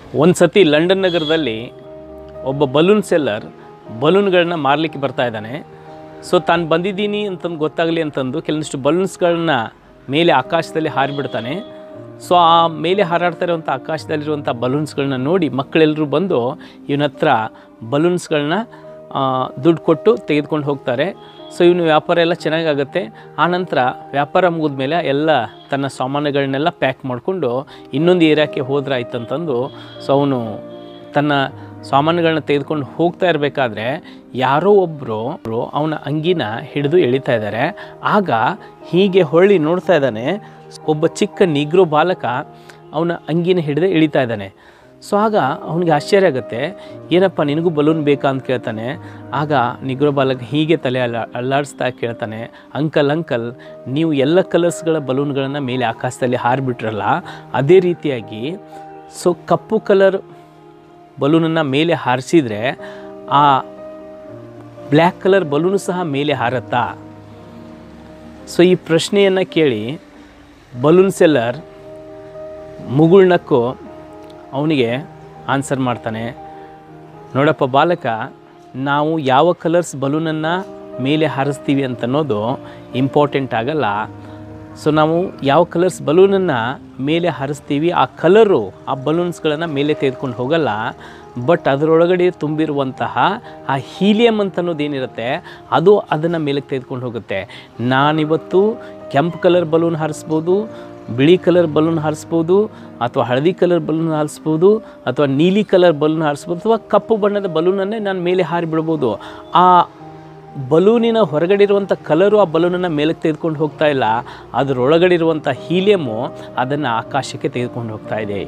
ಒಂದು ಸತಿ ಲಂಡನ್ ನಗರದಲ್ಲಿ ಒಬ್ಬ ಬಲೂನ್ ಸೆಲ್ಲರ್ ಬಲೂನ್ಗಳನ್ನ ಮಾರಲಿಕ್ಕೆ ಬರ್ತಾ ಇದ್ದಾನೆ ಸೊ ತಾನು ಬಂದಿದ್ದೀನಿ ಅಂತಂದು ಗೊತ್ತಾಗಲಿ ಅಂತಂದು ಕೆಲವೊಂದಿಷ್ಟು ಬಲೂನ್ಸ್ಗಳನ್ನ ಮೇಲೆ ಆಕಾಶದಲ್ಲಿ ಹಾರಿಬಿಡ್ತಾನೆ ಸೊ ಆ ಮೇಲೆ ಹಾರಾಡ್ತಾ ಇರುವಂಥ ಆಕಾಶದಲ್ಲಿರುವಂಥ ಬಲೂನ್ಸ್ಗಳನ್ನ ನೋಡಿ ಮಕ್ಕಳೆಲ್ಲರೂ ಬಂದು ಇವನ ಹತ್ರ ಬಲೂನ್ಸ್ಗಳನ್ನ ದುಡ್ಡು ಕೊಟ್ಟು ತೆಗೆದುಕೊಂಡು ಹೋಗ್ತಾರೆ ಸೊ ಇವನು ವ್ಯಾಪಾರ ಎಲ್ಲ ಚೆನ್ನಾಗಾಗುತ್ತೆ ಆನಂತರ ವ್ಯಾಪಾರ ಮುಗಿದ ಮೇಲೆ ಎಲ್ಲ ತನ್ನ ಸಾಮಾನುಗಳನ್ನೆಲ್ಲ ಪ್ಯಾಕ್ ಮಾಡಿಕೊಂಡು ಇನ್ನೊಂದು ಏರಿಯಾಕ್ಕೆ ಹೋದ್ರಾಯ್ತಂತಂದು ಸೊ ಅವನು ತನ್ನ ಸಾಮಾನುಗಳನ್ನ ತೆಗೆದುಕೊಂಡು ಹೋಗ್ತಾ ಇರಬೇಕಾದ್ರೆ ಯಾರೋ ಒಬ್ಬರು ಅವನ ಅಂಗಿನ ಹಿಡಿದು ಎಳಿತಾ ಇದ್ದಾರೆ ಆಗ ಹೀಗೆ ಹೊಳ್ಳಿ ನೋಡ್ತಾ ಇದ್ದಾನೆ ಒಬ್ಬ ಚಿಕ್ಕ ನಿಗ್ರೋ ಬಾಲಕ ಅವನ ಅಂಗಿನ ಹಿಡಿದು ಎಳಿತಾ ಇದ್ದಾನೆ ಸೊ ಆಗ ಅವನಿಗೆ ಆಶ್ಚರ್ಯ ಆಗುತ್ತೆ ಏನಪ್ಪ ನಿನಗೂ ಬಲೂನ್ ಬೇಕಾ ಅಂತ ಕೇಳ್ತಾನೆ ಆಗ ನಿಗ್ರೋ ಬಾಲಕ ಹೀಗೆ ತಲೆ ಅಲ್ಲ ಅಲ್ಲಾಡಿಸ್ತಾ ಕೇಳ್ತಾನೆ ಅಂಕಲ್ ಅಂಕಲ್ ನೀವು ಎಲ್ಲ ಕಲರ್ಸ್ಗಳ ಬಲೂನ್ಗಳನ್ನು ಮೇಲೆ ಆಕಾಶದಲ್ಲಿ ಹಾರಿಬಿಟ್ರಲ್ಲ ಅದೇ ರೀತಿಯಾಗಿ ಸೊ ಕಪ್ಪು ಕಲರ್ ಬಲೂನನ್ನು ಮೇಲೆ ಹಾರಿಸಿದರೆ ಆ ಬ್ಲ್ಯಾಕ್ ಕಲರ್ ಬಲೂನು ಸಹ ಮೇಲೆ ಹಾರತ್ತಾ ಸೊ ಈ ಪ್ರಶ್ನೆಯನ್ನು ಕೇಳಿ ಬಲೂನ್ ಸೆಲ್ಲರ್ ಮುಗುಳ್ನಕ್ಕು ಅವನಿಗೆ ಆನ್ಸರ್ ಮಾಡ್ತಾನೆ ನೋಡಪ್ಪ ಬಾಲಕ ನಾವು ಯಾವ ಕಲರ್ಸ್ ಬಲೂನನ್ನು ಮೇಲೆ ಹಾರಿಸ್ತೀವಿ ಅಂತ ಅನ್ನೋದು ಇಂಪಾರ್ಟೆಂಟ್ ಆಗಲ್ಲ ಸೊ ನಾವು ಯಾವ ಕಲರ್ಸ್ ಬಲೂನನ್ನು ಮೇಲೆ ಹಾರಿಸ್ತೀವಿ ಆ ಕಲರು ಆ ಬಲೂನ್ಸ್ಗಳನ್ನು ಮೇಲೆ ತೆಗೆದುಕೊಂಡು ಹೋಗಲ್ಲ ಬಟ್ ಅದರೊಳಗಡೆ ತುಂಬಿರುವಂತಹ ಆ ಹೀಲಿಯಮ್ ಅಂತ ಅನ್ನೋದೇನಿರುತ್ತೆ ಅದು ಅದನ್ನು ಮೇಲಕ್ಕೆ ತೆಗೆದುಕೊಂಡು ಹೋಗುತ್ತೆ ನಾನಿವತ್ತು ಕೆಂಪು ಕಲರ್ ಬಲೂನ್ ಹಾರಿಸ್ಬೋದು ಬಿಳಿ ಕಲರ್ ಬಲೂನ್ ಹಾರಿಸ್ಬೋದು ಅಥವಾ ಹಳದಿ ಕಲರ್ ಬಲೂನ್ ಹಾರಿಸ್ಬೋದು ಅಥವಾ ನೀಲಿ ಕಲರ್ ಬಲೂನ್ ಹಾರಿಸ್ಬೋದು ಅಥವಾ ಕಪ್ಪು ಬಣ್ಣದ ಬಲೂನನ್ನೇ ನಾನು ಮೇಲೆ ಹಾರಿ ಬಿಡ್ಬೋದು ಆ ಬಲೂನಿನ ಹೊರಗಡೆ ಇರುವಂಥ ಕಲರು ಆ ಬಲೂನನ್ನು ಮೇಲಕ್ಕೆ ತೆಗೆದುಕೊಂಡು ಹೋಗ್ತಾ ಇಲ್ಲ ಅದರೊಳಗಡೆ ಇರುವಂಥ ಹೀಲಿಯಮು ಅದನ್ನು ಆಕಾಶಕ್ಕೆ ತೆಗೆದುಕೊಂಡು ಹೋಗ್ತಾ ಇದೆ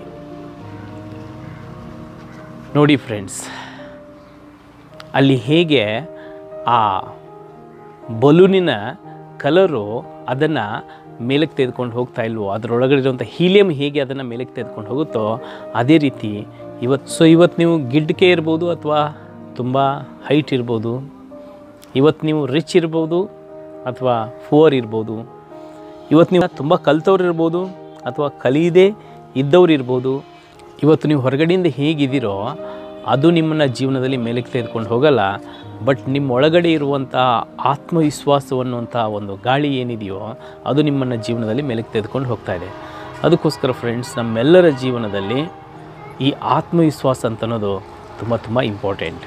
ನೋಡಿ ಫ್ರೆಂಡ್ಸ್ ಅಲ್ಲಿ ಹೇಗೆ ಆ ಬಲೂನಿನ ಕಲರು ಅದನ್ನು ಮೇಲಕ್ಕೆ ತೆಗೆದುಕೊಂಡು ಹೋಗ್ತಾ ಇಲ್ವೋ ಅದರೊಳಗಡೆ ಇರುವಂಥ ಹೀಲಿಯಮ್ ಹೇಗೆ ಅದನ್ನು ಮೇಲಕ್ಕೆ ತೆಗೆದುಕೊಂಡು ಹೋಗುತ್ತೋ ಅದೇ ರೀತಿ ಇವತ್ತು ಸೊ ಇವತ್ತು ನೀವು ಗಿಡ್ಕೆ ಇರ್ಬೋದು ಅಥವಾ ತುಂಬ ಹೈಟ್ ಇರ್ಬೋದು ಇವತ್ತು ನೀವು ರಿಚ್ ಇರ್ಬೋದು ಅಥವಾ ಫುವರ್ ಇರ್ಬೋದು ಇವತ್ತು ನೀವು ತುಂಬ ಕಲ್ತವ್ರು ಇರ್ಬೋದು ಅಥವಾ ಕಲಿಯದೆ ಇದ್ದವ್ರು ಇರ್ಬೋದು ಇವತ್ತು ನೀವು ಹೊರಗಡೆಯಿಂದ ಹೇಗಿದ್ದೀರೋ ಅದು ನಿಮ್ಮನ್ನು ಜೀವನದಲ್ಲಿ ಮೇಲಕ್ಕೆ ತೆಗೆದುಕೊಂಡು ಹೋಗಲ್ಲ ಬಟ್ ನಿಮ್ಮ ಒಳಗಡೆ ಇರುವಂಥ ಆತ್ಮವಿಶ್ವಾಸವನ್ನುವಂಥ ಒಂದು ಗಾಳಿ ಏನಿದೆಯೋ ಅದು ನಿಮ್ಮನ್ನು ಜೀವನದಲ್ಲಿ ಮೇಲಕ್ಕೆ ತೆಗೆದುಕೊಂಡು ಹೋಗ್ತಾ ಇದೆ ಅದಕ್ಕೋಸ್ಕರ ಫ್ರೆಂಡ್ಸ್ ನಮ್ಮೆಲ್ಲರ ಜೀವನದಲ್ಲಿ ಈ ಆತ್ಮವಿಶ್ವಾಸ ಅಂತ ಅನ್ನೋದು ತುಂಬ ತುಂಬ ಇಂಪಾರ್ಟೆಂಟ್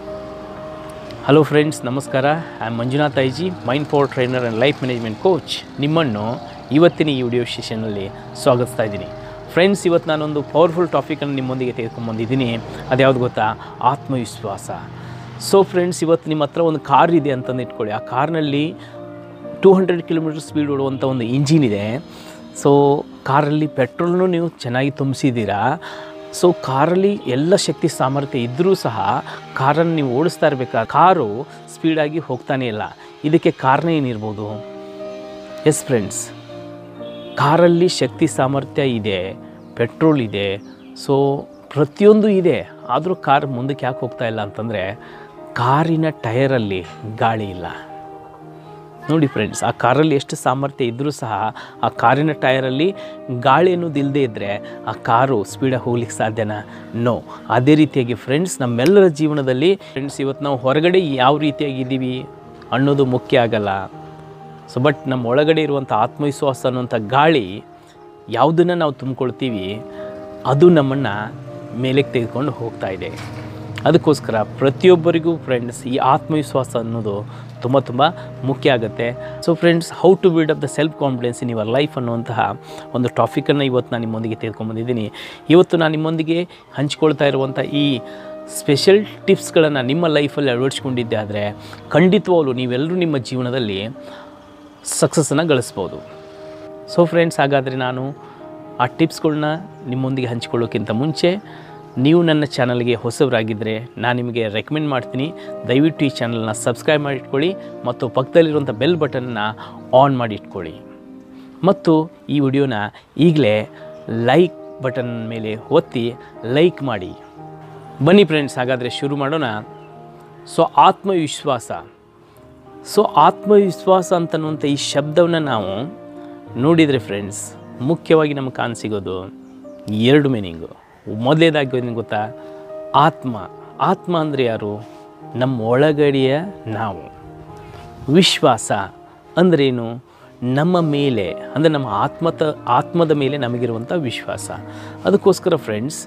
ಹಲೋ ಫ್ರೆಂಡ್ಸ್ ನಮಸ್ಕಾರ I am Manjunath IG mind power trainer and life management coach ನಿಮ್ಮನ್ನು ಇವತ್ತಿನ ಈ ವಿಡಿಯೋ ಸೆಷನ್ನಲ್ಲಿ ಸ್ವಾಗತಿಸ್ತಾ ಇದ್ದೀನಿ ಫ್ರೆಂಡ್ಸ್ ಇವತ್ತು ನಾನೊಂದು ಪವರ್ಫುಲ್ ಟಾಪಿಕನ್ನು ನಿಮ್ಮೊಂದಿಗೆ ತೆಗೆದುಕೊಂಡ್ಬಂದಿದ್ದೀನಿ ಅದ್ಯಾವುದು ಗೊತ್ತಾ ಆತ್ಮವಿಶ್ವಾಸ ಸೊ ಫ್ರೆಂಡ್ಸ್ ಇವತ್ತು ನಿಮ್ಮ ಹತ್ರ ಒಂದು ಕಾರ್ ಇದೆ ಅಂತಂದು ಇಟ್ಕೊಳ್ಳಿ ಆ ಕಾರ್ನಲ್ಲಿ ಟೂ ಹಂಡ್ರೆಡ್ ಕಿಲೋಮೀಟರ್ ಸ್ಪೀಡ್ ಓಡುವಂಥ ಒಂದು ಇಂಜಿನ್ ಇದೆ ಸೊ ಕಾರಲ್ಲಿ ಪೆಟ್ರೋಲ್ನು ನೀವು ಚೆನ್ನಾಗಿ ತುಂಬಿಸಿದ್ದೀರಾ ಸೊ ಕಾರಲ್ಲಿ ಎಲ್ಲ ಶಕ್ತಿ ಸಾಮರ್ಥ್ಯ ಇದ್ದರೂ ಸಹ ಕಾರನ್ನು ನೀವು ಓಡಿಸ್ತಾ ಇರಬೇಕಾ ಕಾರು ಸ್ಪೀಡಾಗಿ ಹೋಗ್ತಾನೆ ಇಲ್ಲ ಇದಕ್ಕೆ ಕಾರಣ ಏನಿರ್ಬೋದು ಎಸ್ ಫ್ರೆಂಡ್ಸ್ ಕಾರಲ್ಲಿ ಶಕ್ತಿ ಸಾಮರ್ಥ್ಯ ಇದೆ ಪೆಟ್ರೋಲ್ ಇದೆ ಸೊ ಪ್ರತಿಯೊಂದು ಇದೆ ಆದರೂ ಕಾರ್ ಮುಂದಕ್ಕೆ ಯಾಕೆ ಹೋಗ್ತಾ ಇಲ್ಲ ಅಂತಂದರೆ ಕಾರಿನ ಟಯರಲ್ಲಿ ಗಾಳಿ ಇಲ್ಲ ನೋಡಿ ಫ್ರೆಂಡ್ಸ್ ಆ ಕಾರಲ್ಲಿ ಎಷ್ಟು ಸಾಮರ್ಥ್ಯ ಇದ್ದರೂ ಸಹ ಆ ಕಾರಿನ ಟಯರಲ್ಲಿ ಗಾಳಿ ಅನ್ನೋದು ಇಲ್ಲದೆ ಇದ್ದರೆ ಆ ಕಾರು ಸ್ಪೀಡಾಗಿ ಹೋಗ್ಲಿಕ್ಕೆ ಸಾಧ್ಯನಾ ನೋ ಅದೇ ರೀತಿಯಾಗಿ ಫ್ರೆಂಡ್ಸ್ ನಮ್ಮೆಲ್ಲರ ಜೀವನದಲ್ಲಿ ಫ್ರೆಂಡ್ಸ್ ಇವತ್ತು ನಾವು ಹೊರಗಡೆ ಯಾವ ರೀತಿಯಾಗಿದ್ದೀವಿ ಅನ್ನೋದು ಮುಖ್ಯ ಆಗಲ್ಲ ಸೊ ಬಟ್ ನಮ್ಮ ಒಳಗಡೆ ಇರುವಂಥ ಆತ್ಮವಿಶ್ವಾಸ ಅನ್ನುವಂಥ ಗಾಳಿ ಯಾವುದನ್ನು ನಾವು ತುಂಬಿಕೊಳ್ತೀವಿ ಅದು ನಮ್ಮನ್ನು ಮೇಲಕ್ಕೆ ತೆಗೆದುಕೊಂಡು ಹೋಗ್ತಾ ಇದೆ ಅದಕ್ಕೋಸ್ಕರ ಪ್ರತಿಯೊಬ್ಬರಿಗೂ ಫ್ರೆಂಡ್ಸ್ ಈ ಆತ್ಮವಿಶ್ವಾಸ ಅನ್ನೋದು ತುಂಬ ತುಂಬ ಮುಖ್ಯ ಆಗುತ್ತೆ so friends how to build up the self confidence in your life ಅನ್ನುವಂತಹ ಒಂದು ಟಾಪಿಕನ್ನು ಇವತ್ತು ನಾನು ನಿಮ್ಮೊಂದಿಗೆ ತೆಗೆದುಕೊಂಡ್ಬಂದಿದ್ದೀನಿ ಇವತ್ತು ನಾನು ನಿಮ್ಮೊಂದಿಗೆ ಹಂಚ್ಕೊಳ್ತಾ ಇರುವಂಥ ಈ ಸ್ಪೆಷಲ್ ಟಿಪ್ಸ್ಗಳನ್ನು ನಿಮ್ಮ ಲೈಫಲ್ಲಿ ಅಳವಡಿಸ್ಕೊಂಡಿದ್ದೆ ಆದರೆ ಖಂಡಿತವಾಗ್ಲೂ ನೀವೆಲ್ಲರೂ ನಿಮ್ಮ ಜೀವನದಲ್ಲಿ ಸಕ್ಸಸ್ಸನ್ನು ಗಳಿಸ್ಬೋದು ಸೊ ಫ್ರೆಂಡ್ಸ್ ಹಾಗಾದರೆ ನಾನು ಆ ಟಿಪ್ಸ್ಗಳನ್ನ ನಿಮ್ಮೊಂದಿಗೆ ಹಂಚಿಕೊಳ್ಳೋಕ್ಕಿಂತ ಮುಂಚೆ ನೀವು ನನ್ನ ಚಾನಲ್ಗೆ ಹೊಸಬರಾಗಿದ್ದರೆ ನಾನು ನಿಮಗೆ ರೆಕಮೆಂಡ್ ಮಾಡ್ತೀನಿ ದಯವಿಟ್ಟು ಈ ಚಾನಲ್ನ ಸಬ್ಸ್ಕ್ರೈಬ್ ಮಾಡಿ ಇಟ್ಕೊಳ್ಳಿ ಮತ್ತು ಪಕ್ಕದಲ್ಲಿರುವಂಥ ಬೆಲ್ ಬಟನ್ನ ಆನ್ ಮಾಡಿ ಇಟ್ಕೊಳ್ಳಿ ಮತ್ತು ಈ ವಿಡಿಯೋನ ಈಗಲೇ ಲೈಕ್ ಬಟನ್ ಮೇಲೆ ಒತ್ತಿ ಲೈಕ್ ಮಾಡಿ ಬನ್ನಿ ಫ್ರೆಂಡ್ಸ್ ಹಾಗಾದರೆ ಶುರು ಮಾಡೋಣ ಸೊ ಆತ್ಮವಿಶ್ವಾಸ ಸೊ ಆತ್ಮವಿಶ್ವಾಸ ಅಂತನ್ನುವಂಥ ಈ ಶಬ್ದವನ್ನು ನಾವು ನೋಡಿದರೆ ಫ್ರೆಂಡ್ಸ್ ಮುಖ್ಯವಾಗಿ ನಮಗೆ ಕಾಣಸಿಗೋದು ಎರಡು ಮೀನಿಂಗು ಮೊದಲೇದಾಗಿ ಏನು ಗೊತ್ತಾ ಆತ್ಮ ಆತ್ಮ ಅಂದರೆ ಯಾರು ನಮ್ಮ ಒಳಗಡೆಯ ನಾವು ವಿಶ್ವಾಸ ಅಂದ್ರೇನು ನಮ್ಮ ಮೇಲೆ ಅಂದರೆ ನಮ್ಮ ಆತ್ಮತ ಆತ್ಮದ ಮೇಲೆ ನಮಗಿರುವಂಥ ವಿಶ್ವಾಸ ಅದಕ್ಕೋಸ್ಕರ ಫ್ರೆಂಡ್ಸ್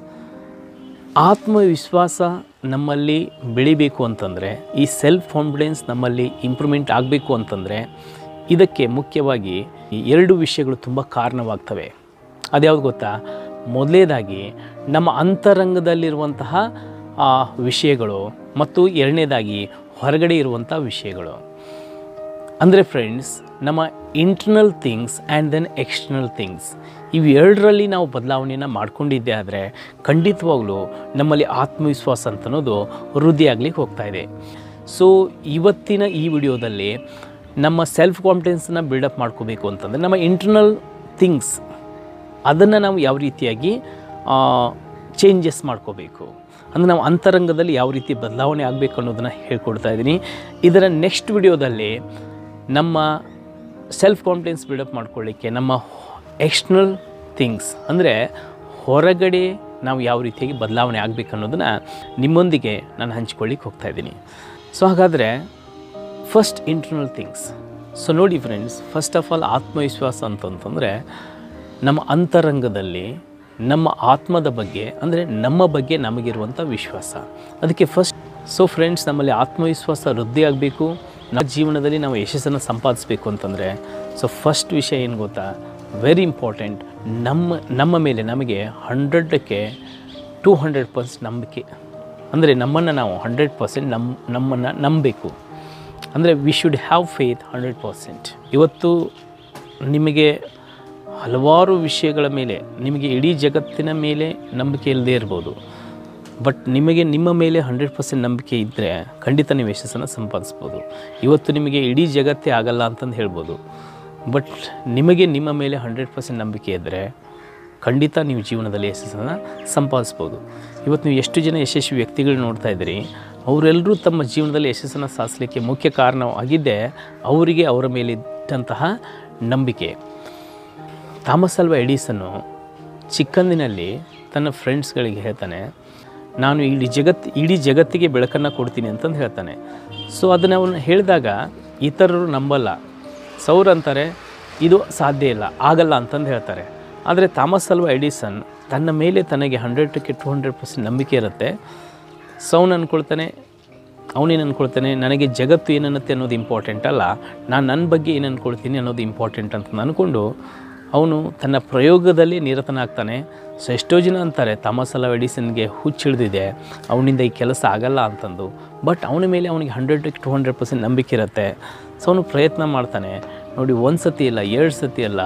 ಆತ್ಮವಿಶ್ವಾಸ ನಮ್ಮಲ್ಲಿ ಬೆಳಿಬೇಕು ಅಂತಂದರೆ ಈ ಸೆಲ್ಫ್ ಕಾನ್ಫಿಡೆನ್ಸ್ ನಮ್ಮಲ್ಲಿ ಇಂಪ್ರೂವ್ಮೆಂಟ್ ಆಗಬೇಕು ಅಂತಂದರೆ ಇದಕ್ಕೆ ಮುಖ್ಯವಾಗಿ ಈ ಎರಡು ವಿಷಯಗಳು ತುಂಬ ಕಾರಣವಾಗ್ತವೆ ಅದ್ಯಾವುದು ಗೊತ್ತಾ ಮೊದಲೇದಾಗಿ ನಮ್ಮ ಅಂತರಂಗದಲ್ಲಿರುವಂತಹ ಆ ವಿಷಯಗಳು ಮತ್ತು ಎರಡನೇದಾಗಿ ಹೊರಗಡೆ ಇರುವಂಥ ವಿಷಯಗಳು ಅಂದರೆ ಫ್ರೆಂಡ್ಸ್ ನಮ್ಮ internal things and then external things ಇವೆರಡರಲ್ಲಿ ನಾವು ಬದಲಾವಣೆಯನ್ನು ಮಾಡ್ಕೊಂಡಿದ್ದೆ ಆದರೆ ಖಂಡಿತವಾಗ್ಲೂ ನಮ್ಮಲ್ಲಿ ಆತ್ಮವಿಶ್ವಾಸ ಅಂತ ಅನ್ನೋದು ವೃದ್ಧಿಯಾಗ್ಲಿಕ್ಕೆ ಹೋಗ್ತಾ ಇದೆ ಸೊ ಇವತ್ತಿನ ಈ ವಿಡಿಯೋದಲ್ಲಿ ನಮ್ಮ ಸೆಲ್ಫ್ ಕಾನ್ಫಿಡೆನ್ಸನ್ನ ಬಿಲ್ಡಪ್ ಮಾಡ್ಕೋಬೇಕು ಅಂತಂದರೆ ನಮ್ಮ ಇಂಟರ್ನಲ್ ಥಿಂಗ್ಸ್ ಅದನ್ನು ನಾವು ಯಾವ ರೀತಿಯಾಗಿ ಚೇಂಜಸ್ ಮಾಡ್ಕೋಬೇಕು ಅಂದರೆ ನಾವು ಅಂತರಂಗದಲ್ಲಿ ಯಾವ ರೀತಿ ಬದಲಾವಣೆ ಆಗಬೇಕು ಅನ್ನೋದನ್ನು ಹೇಳ್ಕೊಡ್ತಾ ಇದ್ದೀನಿ ಇದರ ನೆಕ್ಸ್ಟ್ ವಿಡಿಯೋದಲ್ಲಿ ನಮ್ಮ ಸೆಲ್ಫ್ ಕಾನ್ಫಿಡೆನ್ಸ್ ಬಿಲ್ಡಪ್ ಮಾಡ್ಕೊಳ್ಳಿಕ್ಕೆ ನಮ್ಮ ಎಕ್ಸ್ಟರ್ನಲ್ ಥಿಂಗ್ಸ್ ಅಂದರೆ ಹೊರಗಡೆ ನಾವು ಯಾವ ರೀತಿಯಾಗಿ ಬದಲಾವಣೆ ಆಗಬೇಕು ಅನ್ನೋದನ್ನು ನಿಮ್ಮೊಂದಿಗೆ ನಾನು ಹಂಚ್ಕೊಳ್ಳಿಕ್ಕೆ ಹೋಗ್ತಾ ಇದ್ದೀನಿ ಸೊ ಹಾಗಾದರೆ ಫಸ್ಟ್ ಇಂಟರ್ನಲ್ ಥಿಂಗ್ಸ್ ಸೊ ನೋಡಿ ಫ್ರೆಂಡ್ಸ್ ಫಸ್ಟ್ ಆಫ್ ಆಲ್ ಆತ್ಮವಿಶ್ವಾಸ ಅಂತಂತಂದರೆ ನಮ್ಮ ಅಂತರಂಗದಲ್ಲಿ ನಮ್ಮ ಆತ್ಮದ ಬಗ್ಗೆ ಅಂದರೆ ನಮ್ಮ ಬಗ್ಗೆ ನಮಗಿರುವಂಥ ವಿಶ್ವಾಸ ಅದಕ್ಕೆ ಫಸ್ಟ್ ಸೊ ಫ್ರೆಂಡ್ಸ್ ನಮ್ಮಲ್ಲಿ ಆತ್ಮವಿಶ್ವಾಸ ವೃದ್ಧಿ ಆಗಬೇಕು ನಮ್ಮ ಜೀವನದಲ್ಲಿ ನಾವು ಯಶಸ್ಸನ್ನು ಸಂಪಾದಿಸಬೇಕು ಅಂತಂದರೆ ಸೊ ಫಸ್ಟ್ ವಿಷಯ ಏನು ಗೊತ್ತಾ ವೆರಿ ಇಂಪಾರ್ಟೆಂಟ್ ನಮ್ಮ ನಮ್ಮ ಮೇಲೆ ನಮಗೆ ಹಂಡ್ರೆಡ್ಕ್ಕೆ ಟೂ ಹಂಡ್ರೆಡ್ ಪರ್ಸೆಂಟ್ ನಂಬಿಕೆ ಅಂದರೆ ನಮ್ಮನ್ನು ನಾವು ಹಂಡ್ರೆಡ್ ಪರ್ಸೆಂಟ್ ನಮ್ಮ ನಮ್ಮನ್ನು ನಂಬಬೇಕು ಅಂದರೆ we should have faith hundred percent ಇವತ್ತು ನಿಮಗೆ ಹಲವಾರು ವಿಷಯಗಳ ಮೇಲೆ ನಿಮಗೆ ಇಡೀ ಜಗತ್ತಿನ ಮೇಲೆ ನಂಬಿಕೆ ಇಲ್ಲದೇ ಇರ್ಬೋದು ಬಟ್ ನಿಮಗೆ ನಿಮ್ಮ ಮೇಲೆ ಹಂಡ್ರೆಡ್ ಪರ್ಸೆಂಟ್ ನಂಬಿಕೆ ಇದ್ದರೆ ಖಂಡಿತ ನೀವು ಯಶಸ್ಸನ್ನು ಸಂಪಾದಿಸ್ಬೋದು ಇವತ್ತು ನಿಮಗೆ ಇಡೀ ಜಗತ್ತೇ ಆಗಲ್ಲ ಅಂತಂದು ಹೇಳ್ಬೋದು ಬಟ್ ನಿಮಗೆ ನಿಮ್ಮ ಮೇಲೆ ಹಂಡ್ರೆಡ್ ಪರ್ಸೆಂಟ್ ನಂಬಿಕೆ ಇದ್ದರೆ ಖಂಡಿತ ನೀವು ಜೀವನದಲ್ಲಿ ಯಶಸ್ಸನ್ನು ಸಂಪಾದಿಸ್ಬೋದು ಇವತ್ತು ನೀವು ಎಷ್ಟು ಜನ ಯಶಸ್ವಿ ವ್ಯಕ್ತಿಗಳು ನೋಡ್ತಾ ಇದ್ದೀರಿ ಅವರೆಲ್ಲರೂ ತಮ್ಮ ಜೀವನದಲ್ಲಿ ಯಶಸ್ಸನ್ನು ಸಾಧಿಸಲಿಕ್ಕೆ ಮುಖ್ಯ ಕಾರಣವಾಗಿದ್ದೇ ಅವರಿಗೆ ಅವರ ಮೇಲಿದ್ದಂತಹ ನಂಬಿಕೆ ಥಾಮಸ್ ಅಲ್ವಾ ಎಡಿಸನ್ನು ಚಿಕ್ಕಂದಿನಲ್ಲಿ ತನ್ನ ಫ್ರೆಂಡ್ಸ್ಗಳಿಗೆ ಹೇಳ್ತಾನೆ ನಾನು ಇಡೀ ಜಗತ್ತು ಇಡೀ ಜಗತ್ತಿಗೆ ಬೆಳಕನ್ನು ಕೊಡ್ತೀನಿ ಅಂತಂದು ಹೇಳ್ತಾನೆ ಸೊ ಅದನ್ನು ಅವನು ಹೇಳಿದಾಗ ಇತರರು ನಂಬಲ್ಲ ಸೌರ್ ಅಂತಾರೆ ಇದು ಸಾಧ್ಯ ಇಲ್ಲ ಆಗಲ್ಲ ಅಂತಂದು ಹೇಳ್ತಾರೆ ಆದರೆ ಥಾಮಸ್ ಅಲ್ವಾ ಎಡಿಸನ್ ತನ್ನ ಮೇಲೆ ತನಗೆ ಹಂಡ್ರೆಡ್ಗೆ ಟು ಹಂಡ್ರೆಡ್ ಪರ್ಸೆಂಟ್ ನಂಬಿಕೆ ಇರುತ್ತೆ ಸೊ ಅವನು ಅಂದ್ಕೊಳ್ತಾನೆ ಅವನೇನು ಅಂದ್ಕೊಳ್ತಾನೆ ನನಗೆ ಜಗತ್ತು ಏನನ್ನತ್ತೆ ಅನ್ನೋದು ಇಂಪಾರ್ಟೆಂಟ್ ಅಲ್ಲ ನಾನು ನನ್ನ ಬಗ್ಗೆ ಏನು ಅಂದ್ಕೊಳ್ತೀನಿ ಅನ್ನೋದು ಇಂಪಾರ್ಟೆಂಟ್ ಅಂತ ಅಂದ್ಕೊಂಡು ಅವನು ತನ್ನ ಪ್ರಯೋಗದಲ್ಲಿ ನಿರತನಾಗ್ತಾನೆ ಸೊ ಎಷ್ಟೋ ಜನ ಅಂತಾರೆ ಥಾಮಸ್ ಅಲ್ಲ ಎಡಿಸನ್ಗೆ ಹುಚ್ಚಿಳಿದಿದೆ ಅವನಿಂದ ಈ ಕೆಲಸ ಆಗಲ್ಲ ಅಂತಂದು ಬಟ್ ಅವನ ಮೇಲೆ ಅವನಿಗೆ ಹಂಡ್ರೆಡ್ ಟು ಹಂಡ್ರೆಡ್ ಪರ್ಸೆಂಟ್ ನಂಬಿಕೆ ಇರುತ್ತೆ ಸೊ ಅವನು ಪ್ರಯತ್ನ ಮಾಡ್ತಾನೆ ನೋಡಿ ಒಂದು ಸತಿ ಅಲ್ಲ ಎರಡು ಸತಿ ಅಲ್ಲ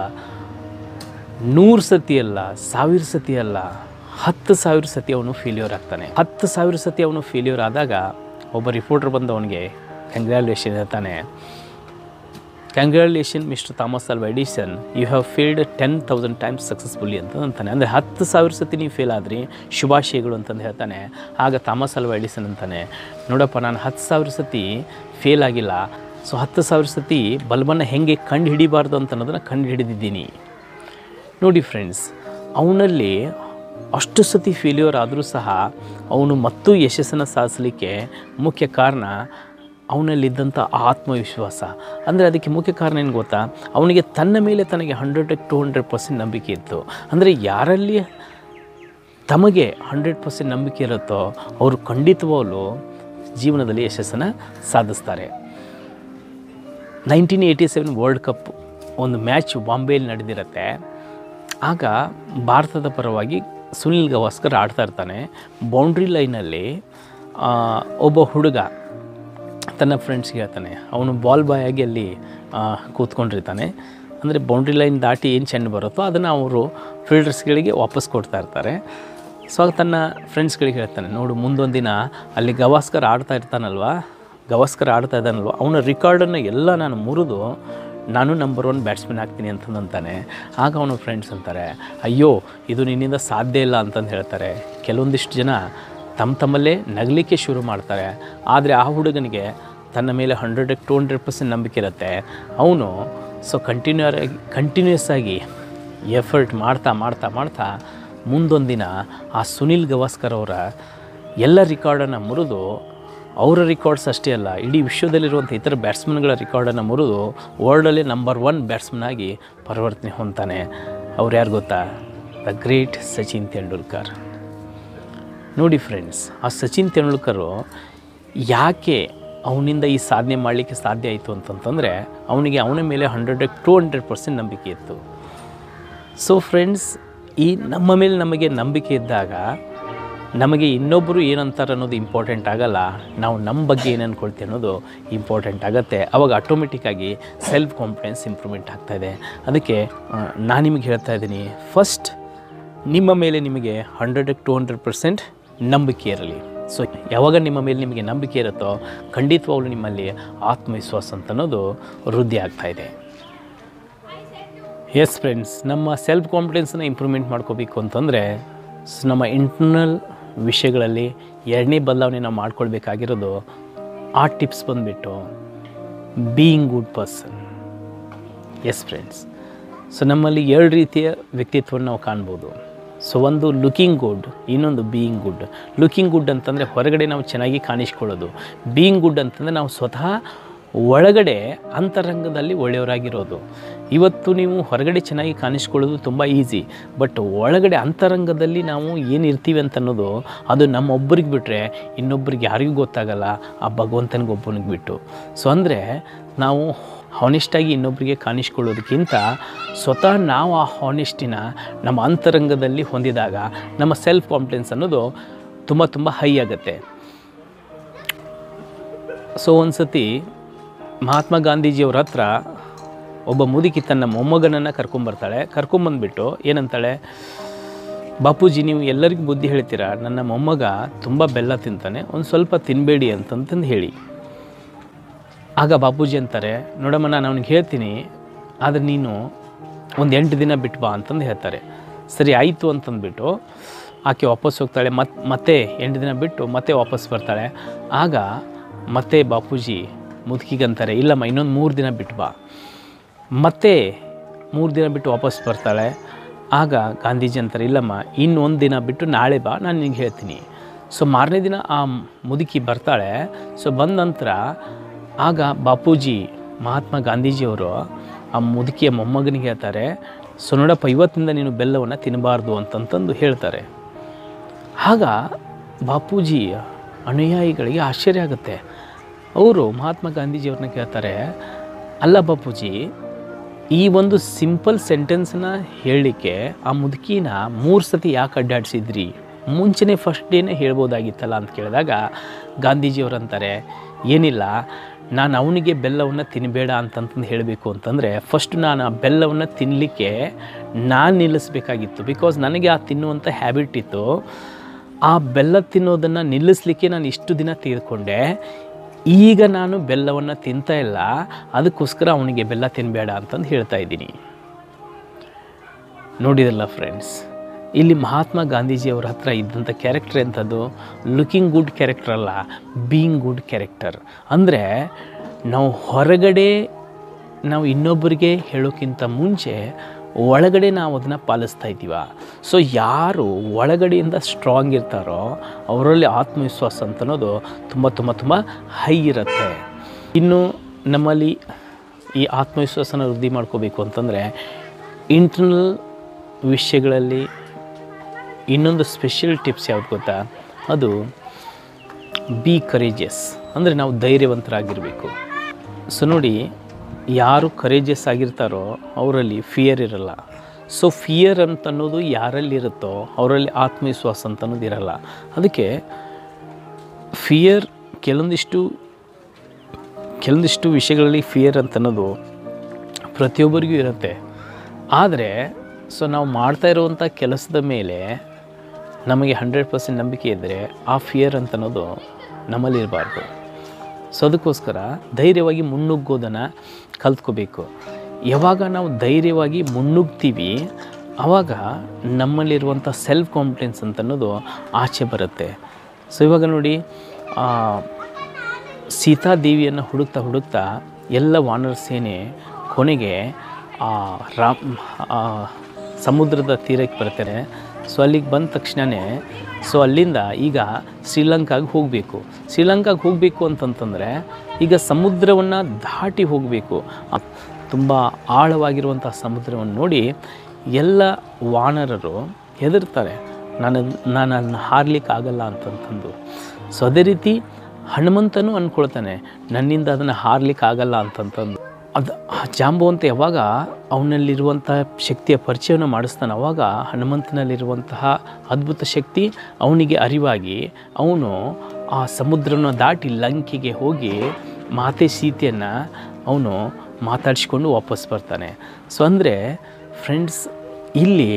ನೂರು ಸತಿ ಅಲ್ಲ ಸಾವಿರ ಸತಿ ಅಲ್ಲ ಹತ್ತು ಸಾವಿರ ಸತಿ ಅವನು ಫೇಲ್ಯೂರ್ ಆಗ್ತಾನೆ ಹತ್ತು ಸಾವಿರ ಸತಿ ಅವನು ಫೇಲ್ಯೂರ್ ಆದಾಗ ಒಬ್ಬ ರಿಪೋರ್ಟರ್ ಬಂದು ಅವನಿಗೆ ಕಂಗ್ರ್ಯಾಲ್ಯುಲೇಷನ್ ಹೇಳ್ತಾನೆ congratulation mister Thomas Alva Edison you have failed ten thousand times successfully ಅಂತ ಅಂತಾನೆ ಅಂದರೆ ಹತ್ತು ಸಾವಿರ ಸತಿ ನೀವು ಫೇಲ್ ಆದ್ರಿ ಶುಭಾಶಯಗಳು ಅಂತಂದು ಹೇಳ್ತಾನೆ ಆಗ ಥಾಮಸ್ ಅಲ್ವಾ ಎಡಿಸನ್ ಅಂತಾನೆ ನೋಡಪ್ಪ ನಾನು ಹತ್ತು ಸಾವಿರ ಸತಿ ಫೇಲ್ ಆಗಿಲ್ಲ ಸೊ ಹತ್ತು ಸಾವಿರ ಸತಿ ಬಲ್ಬನ್ನು ಹೆಂಗೆ ಕಂಡು ಹಿಡಿಬಾರ್ದು ಅಂತ ಅನ್ನೋದನ್ನು ಕಂಡು ಹಿಡಿದಿದ್ದೀನಿ ನೋಡಿ ಫ್ರೆಂಡ್ಸ್ ಅವನಲ್ಲಿ ಅಷ್ಟು ಸತಿ ಫೇಲ್ಯೂರ್ ಆದರೂ ಸಹ ಅವನು ಮತ್ತೂ ಯಶಸ್ಸನ್ನು ಸಾಧಿಸಲಿಕ್ಕೆ ಮುಖ್ಯ ಕಾರಣ ಅವನಲ್ಲಿದ್ದಂಥ ಆತ್ಮವಿಶ್ವಾಸ ಅಂದರೆ ಅದಕ್ಕೆ ಮುಖ್ಯ ಕಾರಣ ಏನು ಗೊತ್ತಾ ಅವನಿಗೆ ತನ್ನ ಮೇಲೆ ತನಗೆ ಹಂಡ್ರೆಡ್ ಟು ಹಂಡ್ರೆಡ್ ಪರ್ಸೆಂಟ್ ನಂಬಿಕೆ ಇತ್ತು ಅಂದರೆ ಯಾರಲ್ಲಿ ತಮಗೆ ಹಂಡ್ರೆಡ್ ಪರ್ಸೆಂಟ್ ನಂಬಿಕೆ ಇರುತ್ತೋ ಅವರು ಖಂಡಿತವಾಗಲೂ ಜೀವನದಲ್ಲಿ ಯಶಸ್ಸನ್ನು ಸಾಧಿಸ್ತಾರೆ nineteen eighty seven world cup ಒಂದು ಮ್ಯಾಚ್ ಬಾಂಬೆಯಲ್ಲಿ ನಡೆದಿರುತ್ತೆ ಆಗ ಭಾರತದ ಪರವಾಗಿ ಸುನಿಲ್ ಗವಾಸ್ಕರ್ ಆಡ್ತಾ ಇರ್ತಾನೆ ಬೌಂಡ್ರಿ ಲೈನಲ್ಲಿ ಆ, ಒಬ್ಬ ಹುಡುಗ ತನ್ನ ಫ್ರೆಂಡ್ಸ್ಗೆ ಹೇಳ್ತಾನೆ ಅವನು ಬಾಲ್ ಬಾಯ್ ಆಗಿ ಅಲ್ಲಿ ಆ, ಕೂತ್ಕೊಂಡಿರ್ತಾನೆ ಅಂದರೆ ಬೌಂಡ್ರಿ ಲೈನ್ ದಾಟಿ ಏನು ಚೆಂಡು ಬರುತ್ತೋ ಅದನ್ನು ಅವರು ಫೀಲ್ಡರ್ಸ್ಗಳಿಗೆ ವಾಪಸ್ ಕೊಡ್ತಾ ಇರ್ತಾರೆ ಸೊ ಆಗ ತನ್ನ ಫ್ರೆಂಡ್ಸ್ಗಳಿಗೆ ಹೇಳ್ತಾನೆ ನೋಡು ಮುಂದೊಂದು ದಿನ ಅಲ್ಲಿ ಗವಾಸ್ಕರ್ ಆಡ್ತಾ ಇರ್ತಾನಲ್ವ ಗವಾಸ್ಕರ್ ಆಡ್ತಾ ಇದ್ದಾನಲ್ವ ಅವನ ರಿಕಾರ್ಡನ್ನು ಎಲ್ಲ ನಾನು ಮುರಿದು ನಾನು ನಂಬರ್ ಒನ್ ಬ್ಯಾಟ್ಸ್ಮನ್ ಆಗ್ತೀನಿ ಅಂತಂದಂತಾನೆ ಆಗ ಅವನ ಫ್ರೆಂಡ್ಸ್ ಅಂತಾರೆ ಅಯ್ಯೋ ಇದು ನಿನ್ನಿಂದ ಸಾಧ್ಯ ಇಲ್ಲ ಅಂತಂದು ಹೇಳ್ತಾರೆ ಕೆಲವೊಂದಿಷ್ಟು ಜನ ತಮ್ಮ ತಮ್ಮಲ್ಲೇ ನಗಲಿಕ್ಕೆ ಶುರು ಮಾಡ್ತಾರೆ ಆದರೆ ಆ ಹುಡುಗನಿಗೆ ತನ್ನ ಮೇಲೆ ಹಂಡ್ರೆಡ್ ಟು ಹಂಡ್ರೆಡ್ ಪರ್ಸೆಂಟ್ ನಂಬಿಕೆ ಇರುತ್ತೆ ಅವನು ಸೊ ಕಂಟಿನ್ಯೂ ಆಗಿ ಕಂಟಿನ್ಯೂಸ್ ಆಗಿ ಎಫರ್ಟ್ ಮಾಡ್ತಾ ಮಾಡ್ತಾ ಮಾಡ್ತಾ ಮುಂದೊಂದಿನ ಆ ಸುನಿಲ್ ಗವಾಸ್ಕರ್ ಅವರ ಎಲ್ಲ ರಿಕಾರ್ಡನ್ನು ಮುರಿದು ಅವರ ರಿಕಾರ್ಡ್ಸ್ ಅಷ್ಟೇ ಅಲ್ಲ ಇಡೀ ವಿಶ್ವದಲ್ಲಿರುವಂಥ ಇತರ ಬ್ಯಾಟ್ಸ್ಮನ್ಗಳ ರಿಕಾರ್ಡನ್ನು ಮುರಿದು ವರ್ಲ್ಡಲ್ಲಿ ನಂಬರ್ ಒನ್ ಬ್ಯಾಟ್ಸ್ಮನ್ ಆಗಿ ಪರಿವರ್ತನೆ ಹೊಂದ್ತಾನೆ ಅವ್ರು ಯಾರು ಗೊತ್ತಾ ದ ಗ್ರೇಟ್ ಸಚಿನ್ ತೆಂಡೂಲ್ಕರ್ ನೋಡಿ ಫ್ರೆಂಡ್ಸ್ ಆ ಸಚಿನ್ ತೆಂಡೂಲ್ಕರು ಯಾಕೆ ಅವನಿಂದ ಈ ಸಾಧನೆ ಮಾಡಲಿಕ್ಕೆ ಸಾಧ್ಯ ಆಯಿತು ಅಂತಂತಂದರೆ ಅವನಿಗೆ ಅವನ ಮೇಲೆ ಹಂಡ್ರೆಡ್ ಟು ಹಂಡ್ರೆಡ್ ಪರ್ಸೆಂಟ್ ನಂಬಿಕೆ ಇತ್ತು ಸೊ ಫ್ರೆಂಡ್ಸ್ ಈ ನಮ್ಮ ಮೇಲೆ ನಮಗೆ ನಂಬಿಕೆ ಇದ್ದಾಗ ನಮಗೆ ಇನ್ನೊಬ್ಬರು ಏನಂತಾರೆ ಅನ್ನೋದು ಇಂಪಾರ್ಟೆಂಟ್ ಆಗಲ್ಲ ನಾವು ನಮ್ಮ ಬಗ್ಗೆ ಏನು ಅಂದ್ಕೊಳ್ತೀವಿ ಅನ್ನೋದು ಇಂಪಾರ್ಟೆಂಟ್ ಆಗುತ್ತೆ ಅವಾಗ ಆಟೋಮೆಟಿಕ್ಕಾಗಿ ಸೆಲ್ಫ್ ಕಾನ್ಫಿಡೆನ್ಸ್ ಇಂಪ್ರೂವ್ಮೆಂಟ್ ಆಗ್ತಾಯಿದೆ ಅದಕ್ಕೆ ನಾನು ನಿಮಗೆ ಹೇಳ್ತಾ ಇದ್ದೀನಿ ಫಸ್ಟ್ ನಿಮ್ಮ ಮೇಲೆ ನಿಮಗೆ ಹಂಡ್ರೆಡ್ ಟು ಹಂಡ್ರೆಡ್ ಪರ್ಸೆಂಟ್ ನಂಬಿಕೆ ಇರಲಿ ಸೊ ಯಾವಾಗ ನಿಮ್ಮ ಮೇಲೆ ನಿಮಗೆ ನಂಬಿಕೆ ಇರುತ್ತೋ ಖಂಡಿತವಾಗ್ಲೂ ನಿಮ್ಮಲ್ಲಿ ಆತ್ಮವಿಶ್ವಾಸ ಅಂತ ಅನ್ನೋದು ವೃದ್ಧಿ ಆಗ್ತಾ ಇದೆ ಎಸ್ ಫ್ರೆಂಡ್ಸ್ ನಮ್ಮ ಸೆಲ್ಫ್ ಕಾನ್ಫಿಡೆನ್ಸನ್ನ ಇಂಪ್ರೂವ್ಮೆಂಟ್ ಮಾಡ್ಕೋಬೇಕು ಅಂತಂದರೆ ಸ್ ನಮ್ಮ ಇಂಟರ್ನಲ್ ವಿಷಯಗಳಲ್ಲಿ ಎರಡನೇ ಬದಲಾವಣೆ ನಾವು ಮಾಡ್ಕೊಳ್ಬೇಕಾಗಿರೋದು ಆ ಟಿಪ್ಸ್ ಬಂದುಬಿಟ್ಟು being good person yes friends so ನಮ್ಮಲ್ಲಿ ಎರಡು ರೀತಿಯ ವ್ಯಕ್ತಿತ್ವವನ್ನು ನಾವು ಕಾಣ್ಬೋದು ಸೊ ಒಂದು ಲುಕಿಂಗ್ ಗುಡ್ ಇನ್ನೊಂದು ಬೀಯಿಂಗ್ ಗುಡ್ ಲುಕಿಂಗ್ ಗುಡ್ ಅಂತಂದರೆ ಹೊರಗಡೆ ನಾವು ಚೆನ್ನಾಗಿ ಕಾಣಿಸ್ಕೊಳ್ಳೋದು ಬೀಯಿಂಗ್ ಗುಡ್ ಅಂತಂದರೆ ನಾವು ಸ್ವತಃ ಒಳಗಡೆ ಅಂತರಂಗದಲ್ಲಿ ಒಳ್ಳೆಯವರಾಗಿರೋದು ಇವತ್ತು ನೀವು ಹೊರಗಡೆ ಚೆನ್ನಾಗಿ ಕಾಣಿಸ್ಕೊಳ್ಳೋದು ತುಂಬ ಈಸಿ ಬಟ್ ಒಳಗಡೆ ಅಂತರಂಗದಲ್ಲಿ ನಾವು ಏನಿರ್ತೀವಿ ಅಂತ ಅನ್ನೋದು ಅದು ನಮ್ಮೊಬ್ಬರಿಗೆ ಬಿಟ್ಟರೆ ಇನ್ನೊಬ್ಬರಿಗೆ ಯಾರಿಗೂ ಗೊತ್ತಾಗಲ್ಲ ಆ ಭಗವಂತನಿಗೊಬ್ಬನಿಗೆ ಬಿಟ್ಟು ಸೊ ಅಂದರೆ ನಾವು ಹಾನೆಸ್ಟಾಗಿ ಇನ್ನೊಬ್ಬರಿಗೆ ಕಾಣಿಸ್ಕೊಳ್ಳೋದಕ್ಕಿಂತ ಸ್ವತಃ ನಾವು ಆ ಹಾನೆಸ್ಟಿನ ನಮ್ಮ ಅಂತರಂಗದಲ್ಲಿ ಹೊಂದಿದಾಗ ನಮ್ಮ ಸೆಲ್ಫ್ ಕಾನ್ಫಿಡೆನ್ಸ್ ಅನ್ನೋದು ತುಂಬ ತುಂಬ ಹೈ ಆಗುತ್ತೆ ಸೊ ಒಂದು ಸತಿ ಮಹಾತ್ಮ ಗಾಂಧೀಜಿಯವ್ರ ಹತ್ರ ಒಬ್ಬ ಮುದುಕಿ ತನ್ನ ಮೊಮ್ಮಗನನ್ನು ಕರ್ಕೊಂಬರ್ತಾಳೆ ಕರ್ಕೊಂಬಂದ್ಬಿಟ್ಟು ಏನಂತಾಳೆ ಬಾಪೂಜಿ ನೀವು ಎಲ್ಲರಿಗೂ ಬುದ್ಧಿ ಹೇಳ್ತೀರಾ ನನ್ನ ಮೊಮ್ಮಗ ತುಂಬ ಬೆಲ್ಲ ತಿಂತಾನೆ ಒಂದು ಸ್ವಲ್ಪ ತಿನ್ನಬೇಡಿ ಅಂತಂತಂದು ಹೇಳಿ ಆಗ ಬಾಪೂಜಿ ಅಂತಾರೆ ನೋಡಮ್ಮ ನಾನು ಅವ್ನಿಗೆ ಹೇಳ್ತೀನಿ ಆದರೆ ನೀನು ಒಂದು ಎಂಟು ದಿನ ಬಿಟ್ಟು ಬಾ ಅಂತಂದು ಹೇಳ್ತಾರೆ ಸರಿ ಆಯಿತು ಅಂತಂದ್ಬಿಟ್ಟು ಆಕೆ ವಾಪಸ್ ಹೋಗ್ತಾಳೆ ಮತ್ತು ಮತ್ತೆ ಎಂಟು ದಿನ ಬಿಟ್ಟು ಮತ್ತೆ ವಾಪಸ್ ಬರ್ತಾಳೆ ಆಗ ಮತ್ತೆ ಬಾಪೂಜಿ ಮುದುಕಿಗಂತಾರೆ ಇಲ್ಲಮ್ಮ ಇನ್ನೊಂದು ಮೂರು ದಿನ ಬಿಟ್ಟು ಬಾ ಮತ್ತೆ ಮೂರು ದಿನ ಬಿಟ್ಟು ವಾಪಸ್ ಬರ್ತಾಳೆ ಆಗ ಗಾಂಧೀಜಿ ಅಂತಾರೆ ಇಲ್ಲಮ್ಮ ಇನ್ನೊಂದು ದಿನ ಬಿಟ್ಟು ನಾಳೆ ಬಾ ನಾನು ನಿನಗೆ ಹೇಳ್ತೀನಿ ಸೊ ಮಾರನೇ ದಿನ ಆ ಮುದುಕಿ ಬರ್ತಾಳೆ ಸೊ ಬಂದ ನಂತರ ಆಗ ಬಾಪೂಜಿ ಮಹಾತ್ಮ ಗಾಂಧೀಜಿಯವರು ಆ ಮುದುಕಿಯ ಮೊಮ್ಮಗನಿಗೆ ಹೇಳ್ತಾರೆ ಸೊ ನೋಡಪ್ಪ ಇವತ್ತಿಂದ ನೀನು ಬೆಲ್ಲವನ್ನು ತಿನ್ನಬಾರ್ದು ಅಂತಂತಂದು ಹೇಳ್ತಾರೆ ಆಗ ಬಾಪೂಜಿ ಅನುಯಾಯಿಗಳಿಗೆ ಆಶ್ಚರ್ಯ ಆಗುತ್ತೆ ಅವರು ಮಹಾತ್ಮ ಗಾಂಧೀಜಿಯವ್ರನ್ನ ಕೇಳ್ತಾರೆ ಅಲ್ಲ ಬಾಪೂಜಿ ಈ ಒಂದು ಸಿಂಪಲ್ ಸೆಂಟೆನ್ಸ್ನ ಹೇಳಲಿಕ್ಕೆ ಆ ಮುದುಕಿನ ಮೂರು ಸತಿ ಯಾಕೆ ಅಡ್ಡಾಡಿಸಿದ್ರಿ ಮುಂಚೆನೇ ಫಸ್ಟ್ ಡೇನೇ ಹೇಳ್ಬೋದಾಗಿತ್ತಲ್ಲ ಅಂತ ಕೇಳಿದಾಗ ಗಾಂಧೀಜಿಯವ್ರು ಅಂತಾರೆ ಏನಿಲ್ಲ ನಾನು ಅವನಿಗೆ ಬೆಲ್ಲವನ್ನು ತಿನ್ನಬೇಡ ಅಂತಂತಂದು ಹೇಳಬೇಕು ಅಂತಂದರೆ ಫಸ್ಟ್ ನಾನು ಆ ಬೆಲ್ಲವನ್ನು ತಿನ್ನಲಿಕ್ಕೆ ನಾನು ನಿಲ್ಲಿಸ್ಬೇಕಾಗಿತ್ತು ಬಿಕಾಸ್ ನನಗೆ ಆ ತಿನ್ನುವಂಥ ಹ್ಯಾಬಿಟ್ ಇತ್ತು ಆ ಬೆಲ್ಲ ತಿನ್ನೋದನ್ನು ನಿಲ್ಲಿಸ್ಲಿಕ್ಕೆ ನಾನು ಇಷ್ಟು ದಿನ ತೆಗೆದುಕೊಂಡೆ ಈಗ ನಾನು ಬೆಲ್ಲವನ್ನು ತಿಂತಾ ಇಲ್ಲ ಅದಕ್ಕೋಸ್ಕರ ಅವನಿಗೆ ಬೆಲ್ಲ ತಿನ್ನಬೇಡ ಅಂತಂದು ಹೇಳ್ತಾ ಇದ್ದೀನಿ ನೋಡಿದಲ್ಲ ಫ್ರೆಂಡ್ಸ್ ಇಲ್ಲಿ ಮಹಾತ್ಮ ಗಾಂಧೀಜಿಯವರ ಹತ್ರ ಇದ್ದಂಥ ಕ್ಯಾರೆಕ್ಟರ್ ಎಂಥದ್ದು ಲುಕಿಂಗ್ ಗುಡ್ ಕ್ಯಾರೆಕ್ಟರ್ ಅಲ್ಲ ಬೀಯಿಂಗ್ ಗುಡ್ ಕ್ಯಾರೆಕ್ಟರ್ ಅಂದರೆ ನಾವು ಹೊರಗಡೆ ನಾವು ಇನ್ನೊಬ್ಬರಿಗೆ ಹೇಳೋಕ್ಕಿಂತ ಮುಂಚೆ ಒಳಗಡೆ ನಾವು ಅದನ್ನು ಪಾಲಿಸ್ತಾ ಇದ್ದೀವ ಸೊ ಯಾರು ಒಳಗಡೆಯಿಂದ ಸ್ಟ್ರಾಂಗ್ ಇರ್ತಾರೋ ಅವರಲ್ಲಿ ಆತ್ಮವಿಶ್ವಾಸ ಅಂತ ಅನ್ನೋದು ತುಂಬ ತುಂಬ ತುಂಬ ಹೈ ಇರುತ್ತೆ ಇನ್ನು ನಮ್ಮಲ್ಲಿ ಈ ಆತ್ಮವಿಶ್ವಾಸನ ವೃದ್ಧಿ ಮಾಡ್ಕೋಬೇಕು ಅಂತಂದರೆ ಇಂಟರ್ನಲ್ ವಿಷಯಗಳಲ್ಲಿ ಇನ್ನೊಂದು ಸ್ಪೆಷಲ್ ಟಿಪ್ಸ್ ಯಾವ್ದು ಗೊತ್ತಾ ಅದು ಬಿ ಕರೇಜಸ್ ಅಂದರೆ ನಾವು ಧೈರ್ಯವಂತರಾಗಿರಬೇಕು ಸೊ ನೋಡಿ ಯಾರು ಕರೇಜಸ್ ಆಗಿರ್ತಾರೋ ಅವರಲ್ಲಿ ಫಿಯರ್ ಇರಲ್ಲ ಸೊ ಫಿಯರ್ ಅಂತ ಅನ್ನೋದು ಯಾರಲ್ಲಿರುತ್ತೋ ಅವರಲ್ಲಿ ಆತ್ಮವಿಶ್ವಾಸ ಅಂತ ಅನ್ನೋದು ಇರಲ್ಲ ಅದಕ್ಕೆ ಫಿಯರ್ ಕೆಲವೊಂದಿಷ್ಟು ಕೆಲವೊಂದಿಷ್ಟು ವಿಷಯಗಳಲ್ಲಿ ಫಿಯರ್ ಅಂತ ಅನ್ನೋದು ಪ್ರತಿಯೊಬ್ಬರಿಗೂ ಇರುತ್ತೆ ಆದರೆ ಸೊ ನಾವು ಮಾಡ್ತಾ ಇರುವಂಥ ಕೆಲಸದ ಮೇಲೆ ನಮಗೆ ಹಂಡ್ರೆಡ್ ಪರ್ಸೆಂಟ್ ನಂಬಿಕೆ ಇದ್ದರೆ ಆ ಫಿಯರ್ ಅಂತ ಅನ್ನೋದು ನಮ್ಮಲ್ಲಿ ಇರಬಾರ್ದು ಸೊ ಅದಕ್ಕೋಸ್ಕರ ಧೈರ್ಯವಾಗಿ ಮುನ್ನುಗ್ಗೋದನ್ನು ಕಲ್ತ್ಕೋಬೇಕು ಯಾವಾಗ ನಾವು ಧೈರ್ಯವಾಗಿ ಮುನ್ನುಗ್ತೀವಿ ಆವಾಗ ನಮ್ಮಲ್ಲಿರುವಂಥ ಸೆಲ್ಫ್ ಕಾನ್ಫಿಡೆನ್ಸ್ ಅಂತ ಅನ್ನೋದು ಆಚೆ ಬರುತ್ತೆ ಸೊ ಇವಾಗ ನೋಡಿ ಆ, ಸೀತಾದೇವಿಯನ್ನು ಹುಡುಕ್ತಾ ಹುಡುಕ್ತಾ ಎಲ್ಲ ವಾನರ ಸೇನೆ ಕೊನೆಗೆ ಆ ರಾಮ್ ಆ ಸಮುದ್ರದ ತೀರಕ್ಕೆ ಬರ್ತಾರೆ ಸೊ ಅಲ್ಲಿಗೆ ಬಂದ ತಕ್ಷಣವೇ ಸೊ ಅಲ್ಲಿಂದ ಈಗ ಶ್ರೀಲಂಕಾಗೆ ಹೋಗಬೇಕು ಶ್ರೀಲಂಕಾಗೆ ಹೋಗಬೇಕು ಅಂತಂತಂದರೆ ಈಗ ಸಮುದ್ರವನ್ನು ದಾಟಿ ಹೋಗಬೇಕು ತುಂಬ ಆಳವಾಗಿರುವಂಥ ಸಮುದ್ರವನ್ನು ನೋಡಿ ಎಲ್ಲ ವಾನರರು ಹೆದರ್ತಾರೆ ನಾನು ನಾನು ಅದನ್ನ ಹಾರ್ಲಿಕ್ಕೆ ಆಗಲ್ಲ ಅಂತಂತಂದು ಸೊ ಅದೇ ರೀತಿ ಹನುಮಂತನೂ ಅಂದ್ಕೊಳ್ತಾನೆ ನನ್ನಿಂದ ಅದನ್ನು ಹಾರ್ಲಿಕ್ಕೆ ಆಗಲ್ಲ ಅಂತಂತಂದು ಅದು ಆ ಜಾಂಬವಂತ ಯಾವಾಗ ಅವನಲ್ಲಿರುವಂಥ ಶಕ್ತಿಯ ಪರಿಚಯವನ್ನು ಮಾಡಿಸ್ತಾನೆ ಅವಾಗ ಹನುಮಂತನಲ್ಲಿರುವಂತಹ ಅದ್ಭುತ ಶಕ್ತಿ ಅವನಿಗೆ ಅರಿವಾಗಿ ಅವನು ಆ ಸಮುದ್ರನ ದಾಟಿ ಲಂಕೆಗೆ ಹೋಗಿ ಮಾತೆ ಸೀತೆಯನ್ನು ಅವನು ಮಾತಾಡಿಸ್ಕೊಂಡು ವಾಪಸ್ ಬರ್ತಾನೆ ಸೊ ಅಂದರೆ ಫ್ರೆಂಡ್ಸ್ ಇಲ್ಲಿ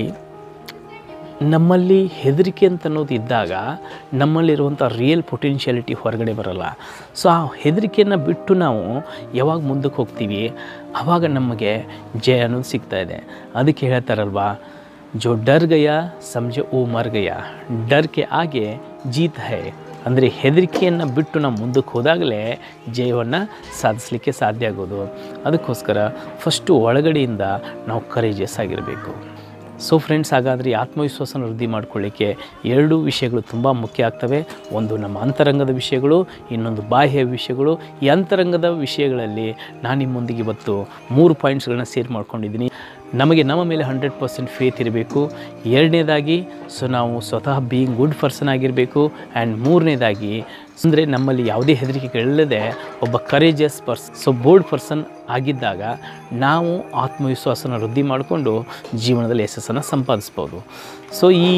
ನಮ್ಮಲ್ಲಿ ಹೆದರಿಕೆ ಅಂತ ಅನ್ನೋದು ಇದ್ದಾಗ ನಮ್ಮಲ್ಲಿರುವಂಥ ರಿಯಲ್ ಪೊಟೆನ್ಷಿಯಾಲಿಟಿ ಹೊರಗಡೆ ಬರಲ್ಲ ಸೊ ಆ ಹೆದರಿಕೆಯನ್ನು ಬಿಟ್ಟು ನಾವು ಯಾವಾಗ ಮುಂದಕ್ಕೆ ಹೋಗ್ತೀವಿ ಆವಾಗ ನಮಗೆ ಜಯ ಅನ್ನೋದು ಸಿಗ್ತಾ ಇದೆ ಅದಕ್ಕೆ ಹೇಳ್ತಾರಲ್ವಾ ಜೋ ಡರ್ ಗಯ ಸಮಜ ಓ ಮರ್ ಗಯ ಡರ್ ಕೆ ಆಗೆ ಜೀತ್ ಹೈ ಅಂದರೆ ಹೆದರಿಕೆಯನ್ನು ಬಿಟ್ಟು ನಾವು ಮುಂದಕ್ಕೆ ಹೋದಾಗಲೇ ಜಯವನ್ನು ಸಾಧಿಸಲಿಕ್ಕೆ ಸಾಧ್ಯ ಆಗೋದು ಅದಕ್ಕೋಸ್ಕರ ಫಸ್ಟು ಒಳಗಡೆಯಿಂದ ನಾವು ಕರೇಜಿಯಸ್ ಆಗಿರಬೇಕು ಸೊ ಫ್ರೆಂಡ್ಸ್ ಹಾಗಾದರೆ ಈ ಆತ್ಮವಿಶ್ವಾಸನ ವೃದ್ಧಿ ಮಾಡ್ಕೊಳ್ಳಿಕ್ಕೆ ಎರಡು ವಿಷಯಗಳು ತುಂಬ ಮುಖ್ಯ ಆಗ್ತವೆ ಒಂದು ನಮ್ಮ ಅಂತರಂಗದ ವಿಷಯಗಳು ಇನ್ನೊಂದು ಬಾಹ್ಯ ವಿಷಯಗಳು ಈ ಅಂತರಂಗದ ವಿಷಯಗಳಲ್ಲಿ ನಾನು ನಿಮ್ಮೊಂದಿಗೆ ಇವತ್ತು ಮೂರು ಪಾಯಿಂಟ್ಸ್ಗಳನ್ನ ಸೇರ್ ಮಾಡ್ಕೊಂಡಿದ್ದೀನಿ ನಮಗೆ ನಮ್ಮ ಮೇಲೆ ಹಂಡ್ರೆಡ್ ಪರ್ಸೆಂಟ್ ಫೇತ್ ಇರಬೇಕು ಎರಡನೇದಾಗಿ ಸೊ ನಾವು ಸ್ವತಃ ಬೀಯಿಂಗ್ ಗುಡ್ ಪರ್ಸನ್ ಆಗಿರಬೇಕು ಆ್ಯಂಡ್ ಮೂರನೇದಾಗಿ ಅಂದರೆ ನಮ್ಮಲ್ಲಿ ಯಾವುದೇ ಹೆದರಿಕೆಗಳಿಲ್ಲದೆ ಒಬ್ಬ ಕರೇಜಿಯಸ್ ಪರ್ಸ್ ಸೊ ಬೋಲ್ಡ್ ಪರ್ಸನ್ ಆಗಿದ್ದಾಗ ನಾವು ಆತ್ಮವಿಶ್ವಾಸನ ವೃದ್ಧಿ ಮಾಡಿಕೊಂಡು ಜೀವನದಲ್ಲಿ ಯಶಸ್ಸನ್ನು ಸಂಪಾದಿಸ್ಬೋದು ಸೊ ಈ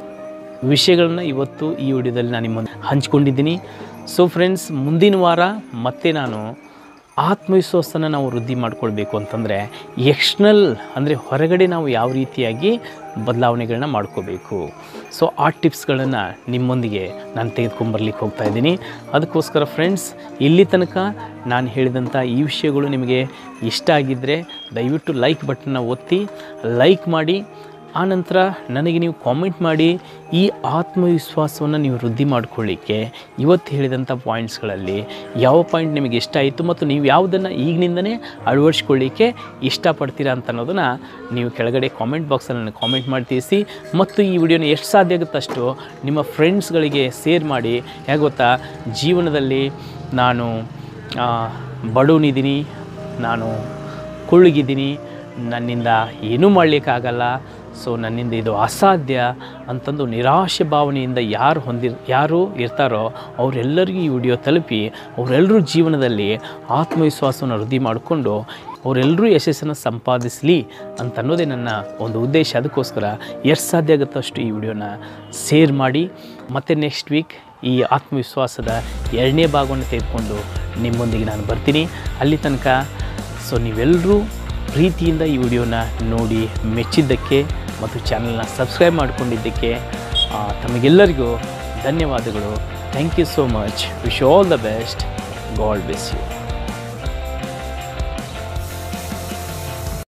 ವಿಷಯಗಳನ್ನ ಇವತ್ತು ಈ ವಿಡಿಯೋದಲ್ಲಿ ನಾನು ನಿಮ್ಮ ಹಂಚ್ಕೊಂಡಿದ್ದೀನಿ ಸೊ ಫ್ರೆಂಡ್ಸ್ ಮುಂದಿನ ವಾರ ಮತ್ತೆ ನಾನು ಆತ್ಮವಿಶ್ವಾಸನ ನಾವು ವೃದ್ಧಿ ಮಾಡ್ಕೊಳ್ಬೇಕು ಅಂತಂದರೆ ಎಕ್ಸ್ಟರ್ನಲ್ ಅಂದರೆ ಹೊರಗಡೆ ನಾವು ಯಾವ ರೀತಿಯಾಗಿ ಬದಲಾವಣೆಗಳನ್ನ ಮಾಡ್ಕೋಬೇಕು ಸೊ ಆ ಟಿಪ್ಸ್ಗಳನ್ನು ನಿಮ್ಮೊಂದಿಗೆ ನಾನು ತೆಗೆದುಕೊಂಬರ್ಲಿಕ್ಕೆ ಹೋಗ್ತಾ ಇದ್ದೀನಿ ಅದಕ್ಕೋಸ್ಕರ ಫ್ರೆಂಡ್ಸ್ ಇಲ್ಲಿ ತನಕ ನಾನು ಹೇಳಿದಂಥ ಈ ವಿಷಯಗಳು ನಿಮಗೆ ಇಷ್ಟ ಆಗಿದ್ದರೆ ದಯವಿಟ್ಟು ಲೈಕ್ ಬಟನ್ನ ಒತ್ತಿ ಲೈಕ್ ಮಾಡಿ ಆನಂತರ ನನಗೆ ನೀವು ಕಾಮೆಂಟ್ ಮಾಡಿ ಈ ಆತ್ಮವಿಶ್ವಾಸವನ್ನು ನೀವು ವೃದ್ಧಿ ಮಾಡ್ಕೊಳ್ಳಿಕ್ಕೆ ಇವತ್ತು ಹೇಳಿದಂಥ ಪಾಯಿಂಟ್ಸ್ಗಳಲ್ಲಿ ಯಾವ ಪಾಯಿಂಟ್ ನಿಮಗೆ ಇಷ್ಟ ಆಯಿತು ಮತ್ತು ನೀವು ಯಾವುದನ್ನು ಈಗಿನಿಂದನೇ ಅಳವಡಿಸ್ಕೊಳ್ಳಿಕ್ಕೆ ಇಷ್ಟಪಡ್ತೀರಾ ಅಂತ ಅನ್ನೋದನ್ನು ನೀವು ಕೆಳಗಡೆ ಕಾಮೆಂಟ್ ಬಾಕ್ಸಲ್ಲಿ ನನಗೆ ಕಾಮೆಂಟ್ ಮಾಡಿ ತಿಳಿಸಿ ಮತ್ತು ಈ ವಿಡಿಯೋನ ಎಷ್ಟು ಸಾಧ್ಯ ಆಗುತ್ತಷ್ಟು ನಿಮ್ಮ ಫ್ರೆಂಡ್ಸ್ಗಳಿಗೆ ಶೇರ್ ಮಾಡಿ ಹೇಗೆ ಗೊತ್ತಾ ಜೀವನದಲ್ಲಿ ನಾನು ಆ, ಬಡವನಿದ್ದೀನಿ ನಾನು ಕುಳ್ಳಿಗಿದ್ದೀನಿ ನನ್ನಿಂದ ಏನೂ ಮಾಡಲಿಕ್ಕಾಗಲ್ಲ ಸೊ ನನ್ನಿಂದ ಇದು ಅಸಾಧ್ಯ ಅಂತಂದು ನಿರಾಶೆ ಭಾವನೆಯಿಂದ ಯಾರು ಹೊಂದಿ ಯಾರು ಇರ್ತಾರೋ ಅವರೆಲ್ಲರಿಗೂ ಈ ವಿಡಿಯೋ ತಲುಪಿ ಅವರೆಲ್ಲರೂ ಜೀವನದಲ್ಲಿ ಆತ್ಮವಿಶ್ವಾಸವನ್ನು ವೃದ್ಧಿ ಮಾಡಿಕೊಂಡು ಅವರೆಲ್ಲರೂ ಯಶಸ್ಸನ್ನು ಸಂಪಾದಿಸಲಿ ಅಂತ ಅನ್ನೋದೇ ನನ್ನ ಒಂದು ಉದ್ದೇಶ ಅದಕ್ಕೋಸ್ಕರ ಎಷ್ಟು ಸಾಧ್ಯ ಆಗುತ್ತೋ ಅಷ್ಟು ಈ ವಿಡಿಯೋನ ಶೇರ್ ಮಾಡಿ ಮತ್ತು ನೆಕ್ಸ್ಟ್ ವೀಕ್ ಈ ಆತ್ಮವಿಶ್ವಾಸದ ಎರಡನೇ ಭಾಗವನ್ನು ತೆಗೆದುಕೊಂಡು ನಿಮ್ಮೊಂದಿಗೆ ನಾನು ಬರ್ತೀನಿ ಅಲ್ಲಿ ತನಕ ಸೊ ನೀವೆಲ್ಲರೂ ಪ್ರೀತಿಯಿಂದ ಈ ವಿಡಿಯೋನ ನೋಡಿ ಮೆಚ್ಚಿದ್ದಕ್ಕೆ ಮತ್ತು ಚಾನಲ್ನ ಸಬ್ಸ್ಕ್ರೈಬ್ ಮಾಡಿಕೊಂಡಿದ್ದಕ್ಕೆ ಆ, ತಮಗೆಲ್ಲರಿಗೂ ಧನ್ಯವಾದಗಳು thank you so much wish all the best God bless you